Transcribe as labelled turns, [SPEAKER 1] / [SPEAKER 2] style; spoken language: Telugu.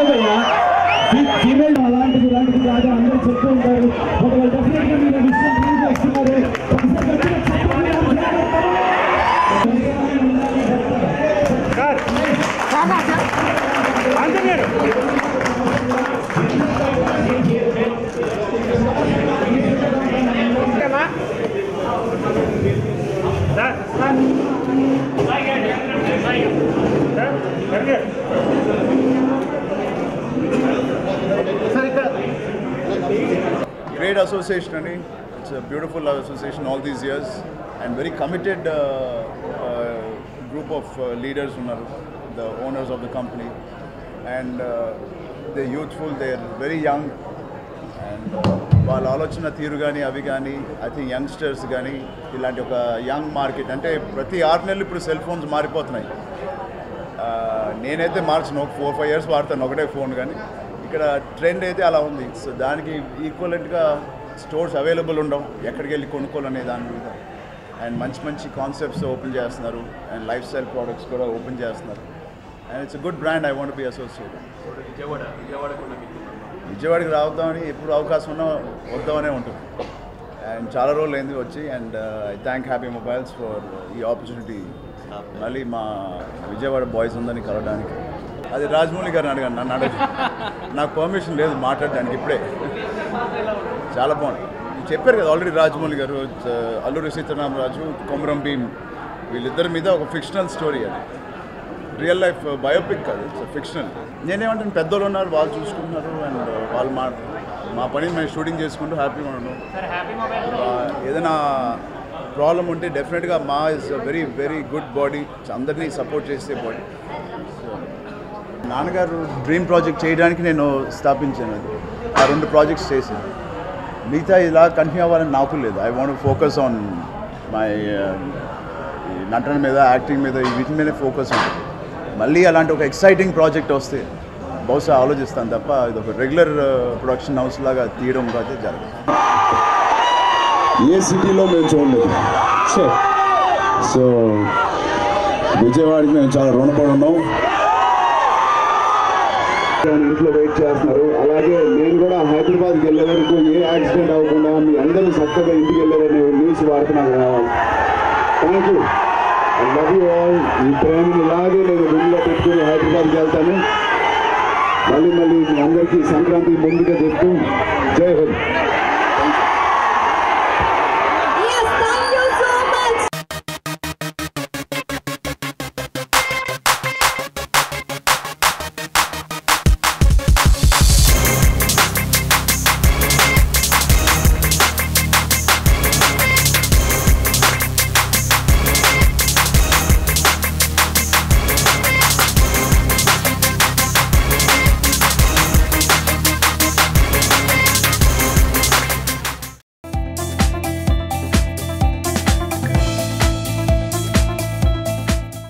[SPEAKER 1] కాదయ్యా ఫీమేల్ అలాంటిది ఇలాంటిది కాదు అందరూ చెప్తూ ఉంటారు బట్ వాళ్ళు డెఫినెట్గా మీరు విషయం ప్రూవ్ చేస్తున్నారు ఒకసారి గట్టిగా చెప్పండి, అందరూ.
[SPEAKER 2] great association అని it's a beautiful association all these years and very committed uh, uh, group of uh, leaders ఉన్నారు the owners of the company and uh, they're youthful they're very young and uh, వాళ్ళ ఆలోచన తీరు కానీ అవి కానీ ఐ థింక్ యంగ్స్టర్స్ కానీ ఇలాంటి ఒక యంగ్ మార్కెట్ అంటే ప్రతి ఆరు నెలలు ఇప్పుడు సెల్ ఫోన్స్ మారిపోతున్నాయి ఆ, నేనైతే మార్చను ఒక ఫోర్ ఫైవ్ ఇయర్స్ వాడతాను ఒకటే ఫోన్ కానీ ఇక్కడ ట్రెండ్ అయితే అలా ఉంది సో దానికి ఈక్వలెంట్గా స్టోర్స్ అవైలబుల్ ఉండవు ఎక్కడికి వెళ్ళి కొనుక్కోవాలనే దాని మీద అండ్ మంచి మంచి కాన్సెప్ట్స్ ఓపెన్ చేస్తున్నారు అండ్ లైఫ్ స్టైల్ ప్రోడక్ట్స్ కూడా ఓపెన్ చేస్తున్నారు and it's good brand I want be associate విజయవాడకి రావద్దామని ఎప్పుడు అవకాశం ఉన్నా వద్దామనే ఉంటుంది అండ్ చాలా రోజులు అయింది వచ్చి and I thank Happy Mobiles for ఈ ఆపర్చునిటీ మళ్ళీ మా విజయవాడ బాయ్స్ ఉందని కలవడానికి అది రాజమౌళి గారిని అడగండి నన్ను అడగ నాకు పర్మిషన్ లేదు మాట్లాడడానికి ఇప్పుడే చాలా బాగుంది మీరు చెప్పారు కదా ఆల్రెడీ రాజమౌళి గారు చ- అల్లూరి సీతారామరాజు కొమరం భీమ్ వీళ్ళిద్దరి మీద ఒక ఫిక్షనల్ స్టోరీ అది రియల్ లైఫ్ బయోపిక్ కాదు ఇట్స్ ఫిక్షనల్ నేనేమంటాను పెద్దోళ్ళు ఉన్నారు వాళ్ళు చూసుకుంటున్నారు అండ్ వాళ్ళు మా మా పని మేము షూటింగ్ చేసుకుంటూ హ్యాపీగా ఉండడం ఆ, ఏదైనా ప్రాబ్లం ఉంటే డెఫినెట్గా మా is very very good body అందరినీ సపోర్ట్ చేసే బాడీ నాన్నగారు డ్రీమ్ ప్రాజెక్ట్ చేయడానికి నేను స్థాపించాను అది ఆ రెండు ప్రాజెక్ట్స్ చేశాను మిగతా ఇలా కంటిన్యూ అవ్వాలని నాకు లేదు I want focus on my నటన మీద యాక్టింగ్ మీద ఈ వీటి మీదే ఫోకస్ ఉంటుంది మళ్ళీ అలాంటి ఒక ఎక్సైటింగ్ ప్రాజెక్ట్ వస్తే బహుశా ఆలోచిస్తాను తప్ప ఇది ఒక రెగ్యులర్ ప్రొడక్షన్ హౌస్ లాగా తీయడం అయితే జరగదు
[SPEAKER 3] ఏ సిటీలో మేము చూడలేదు సో విజయవాడకి మేము చాలా రుణపడి ఉన్నాం
[SPEAKER 4] కానీ ఇంట్లో వెయిట్ చేస్తున్నారు అలాగే నేను కూడా హైదరాబాద్కి వెళ్ళే వరకు ఏ యాక్సిడెంట్ అవ్వకుండా మీ అందరూ చక్కగా ఇంటికి వెళ్ళారనే న్యూస్ వార్త నాకు రావాలి thank you I love you all ఈ ప్రేమని ఇలాగే నేను రూమ్లో పెట్టుకుని హైదరాబాద్కి వెళ్తాను మళ్ళీ మళ్ళీ మీ అందరికీ సంక్రాంతి ముందుగా చెప్తూ జై హింద్